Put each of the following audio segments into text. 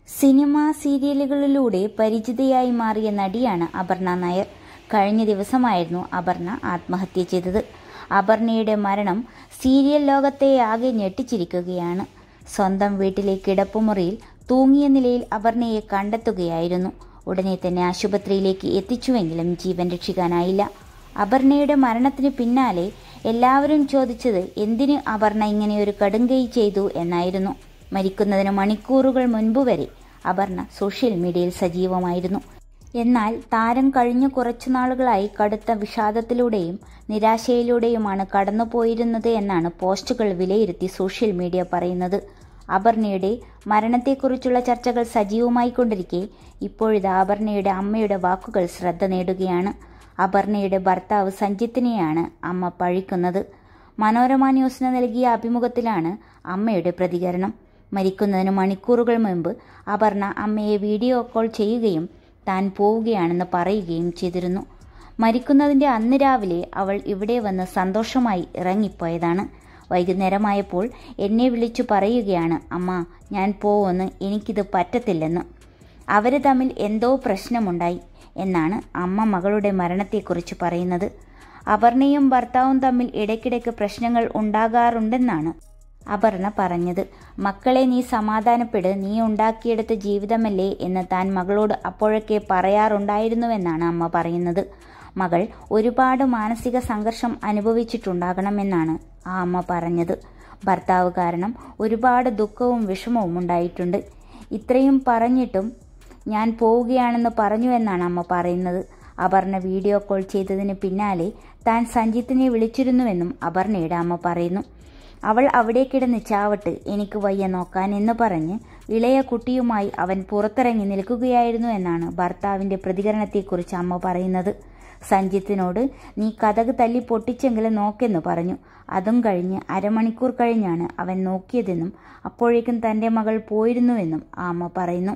cinema സീരിയലുകളിലൂടെ പരിചിതയായി മാറിയ നടിയാണ് അപർണ നായർ കഴിഞ്ഞ ദിവസമായിരുന്നു അപർണ ആത്മഹത്യ ചെയ്തത് അപർണയുടെ മരണം സീരിയൽ ലോകത്തെ ആകെ ഞെട്ടിച്ചിരിക്കുകയാണ് സ്വന്തം വീട്ടിലെ കിടപ്പുമുറിയിൽ തൂങ്ങിയ നിലയിൽ അപർണയെ കണ്ടെത്തുകയായിരുന്നു ഉടനെ തന്നെ ആശുപത്രിയിലേക്ക് എത്തിച്ചുവെങ്കിലും ജീവൻ രക്ഷിക്കാനായില്ല അപർണയുടെ മരണത്തിന് പിന്നാലെ എല്ലാവരും ചോദിച്ചത് എന്തിന് അപർണ ഇങ്ങനെ ഒരു കടുങ്കൈ ചെയ്തു എന്നായിരുന്നു മരിക്കുന്നതിന് മണിക്കൂറുകൾ മുൻപ് വരെ അപർണ സോഷ്യൽ മീഡിയയിൽ സജീവമായിരുന്നു എന്നാൽ താരം കഴിഞ്ഞ കുറച്ചു നാളുകളായി കടുത്ത വിഷാദത്തിലൂടെയും നിരാശയിലൂടെയുമാണ് കടന്നുപോയിരുന്നത് എന്നാണ് പോസ്റ്റുകൾ വിലയിരുത്തി സോഷ്യൽ മീഡിയ പറയുന്നത് അപർണയുടെ മരണത്തെക്കുറിച്ചുള്ള ചർച്ചകൾ സജീവമായി കൊണ്ടിരിക്കെ ഇപ്പോഴിത് അപർണയുടെ അമ്മയുടെ വാക്കുകൾ ശ്രദ്ധ നേടുകയാണ് അപർണയുടെ ഭർത്താവ് സഞ്ജിത്തിനെയാണ് അമ്മ പഴിക്കുന്നത് മനോരമ ന്യൂസിന് നൽകിയ അഭിമുഖത്തിലാണ് അമ്മയുടെ പ്രതികരണം മരിക്കുന്നതിന് മണിക്കൂറുകൾ മുൻപ് അപർണ അമ്മയെ വീഡിയോ കോൾ ചെയ്യുകയും താൻ പോവുകയാണെന്ന് പറയുകയും ചെയ്തിരുന്നു മരിക്കുന്നതിൻ്റെ അന്ന് രാവിലെ അവൾ ഇവിടെ വന്ന് സന്തോഷമായി ഇറങ്ങിപ്പോയതാണ് വൈകുന്നേരമായപ്പോൾ എന്നെ വിളിച്ചു പറയുകയാണ് അമ്മ ഞാൻ പോവെന്ന് എനിക്കിത് പറ്റത്തില്ലെന്ന് അവർ തമ്മിൽ എന്തോ പ്രശ്നമുണ്ടായി എന്നാണ് അമ്മ മകളുടെ മരണത്തെക്കുറിച്ച് പറയുന്നത് അപർണയും ഭർത്താവും തമ്മിൽ ഇടയ്ക്കിടയ്ക്ക് പ്രശ്നങ്ങൾ ഉണ്ടാകാറുണ്ടെന്നാണ് അപർണ പറഞ്ഞത് മക്കളെ നീ സമാധാനപ്പെട് നീ ഉണ്ടാക്കിയെടുത്ത ജീവിതമല്ലേ എന്ന് താൻ മകളോട് അപ്പോഴൊക്കെ പറയാറുണ്ടായിരുന്നുവെന്നാണ് അമ്മ പറയുന്നത് മകൾ ഒരുപാട് മാനസിക സംഘർഷം അനുഭവിച്ചിട്ടുണ്ടാകണമെന്നാണ് ആ അമ്മ പറഞ്ഞത് ഭർത്താവ് കാരണം ഒരുപാട് ദുഃഖവും വിഷമവും ഉണ്ടായിട്ടുണ്ട് ഇത്രയും പറഞ്ഞിട്ടും ഞാൻ പോവുകയാണെന്ന് പറഞ്ഞു എന്നാണ് അമ്മ പറയുന്നത് അപർണ വീഡിയോ കോൾ ചെയ്തതിന് പിന്നാലെ താൻ സഞ്ജിത്തിനെ വിളിച്ചിരുന്നുവെന്നും അപർണയുടെ അമ്മ പറയുന്നു അവൾ അവിടെ കിടന്ന് ചാവട്ട് എനിക്ക് വയ്യ നോക്കാൻ എന്ന് പറഞ്ഞ് ഇളയ കുട്ടിയുമായി അവൻ പുറത്തിറങ്ങി നിൽക്കുകയായിരുന്നു എന്നാണ് ഭർത്താവിന്റെ പ്രതികരണത്തെക്കുറിച്ച് അമ്മ പറയുന്നത് സഞ്ജിത്തിനോട് നീ കഥക് തല്ലി പൊട്ടിച്ചെങ്കിലും നോക്കെന്ന് പറഞ്ഞു അതും കഴിഞ്ഞ് അരമണിക്കൂർ കഴിഞ്ഞാണ് അവൻ നോക്കിയതെന്നും അപ്പോഴേക്കും തന്റെ മകൾ പോയിരുന്നുവെന്നും ആ അമ്മ പറയുന്നു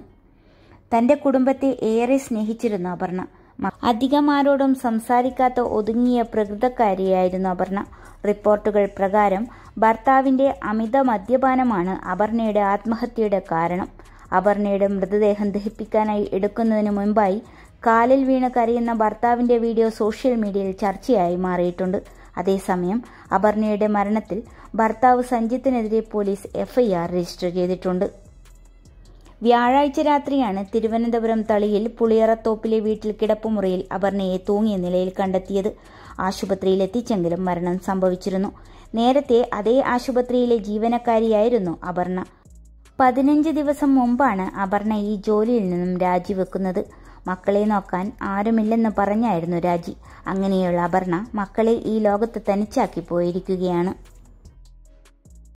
തന്റെ കുടുംബത്തെ ഏറെ സ്നേഹിച്ചിരുന്നു അപർണ അധികം ആരോടും സംസാരിക്കാത്ത ഒതുങ്ങിയ പ്രകൃതക്കാരിയായിരുന്നു അപർണ റിപ്പോർട്ടുകൾ പ്രകാരം ഭർത്താവിന്റെ അമിത മദ്യപാനമാണ് അപർണയുടെ ആത്മഹത്യയുടെ കാരണം അപർണയുടെ മൃതദേഹം ദഹിപ്പിക്കാനായി എടുക്കുന്നതിന് മുൻപായി കാലിൽ വീണ് കരയുന്ന ഭർത്താവിന്റെ വീഡിയോ സോഷ്യൽ മീഡിയയിൽ ചർച്ചയായി മാറിയിട്ടുണ്ട് അതേസമയം അപർണയുടെ മരണത്തിൽ ഭർത്താവ് സഞ്ജിത്തിനെതിരെ പോലീസ് എഫ്ഐആർ രജിസ്റ്റർ ചെയ്തിട്ടുണ്ട് വ്യാഴാഴ്ച രാത്രിയാണ് തിരുവനന്തപുരം തളിയിൽ പുളിയറത്തോപ്പിലെ വീട്ടിൽ കിടപ്പുമുറിയിൽ അപർണയെ തൂങ്ങിയ നിലയിൽ കണ്ടെത്തിയത് ആശുപത്രിയിൽ എത്തിച്ചെങ്കിലും മരണം സംഭവിച്ചിരുന്നു നേരത്തെ അതേ ആശുപത്രിയിലെ ജീവനക്കാരിയായിരുന്നു അപർണ പതിനഞ്ച് ദിവസം മുമ്പാണ് അപർണ ഈ ജോലിയിൽ നിന്നും രാജിവെക്കുന്നത് മക്കളെ നോക്കാൻ ആരുമില്ലെന്ന് പറഞ്ഞായിരുന്നു രാജി അങ്ങനെയുള്ള അപർണ മക്കളെ ഈ ലോകത്ത് തനിച്ചാക്കി പോയിരിക്കുകയാണ്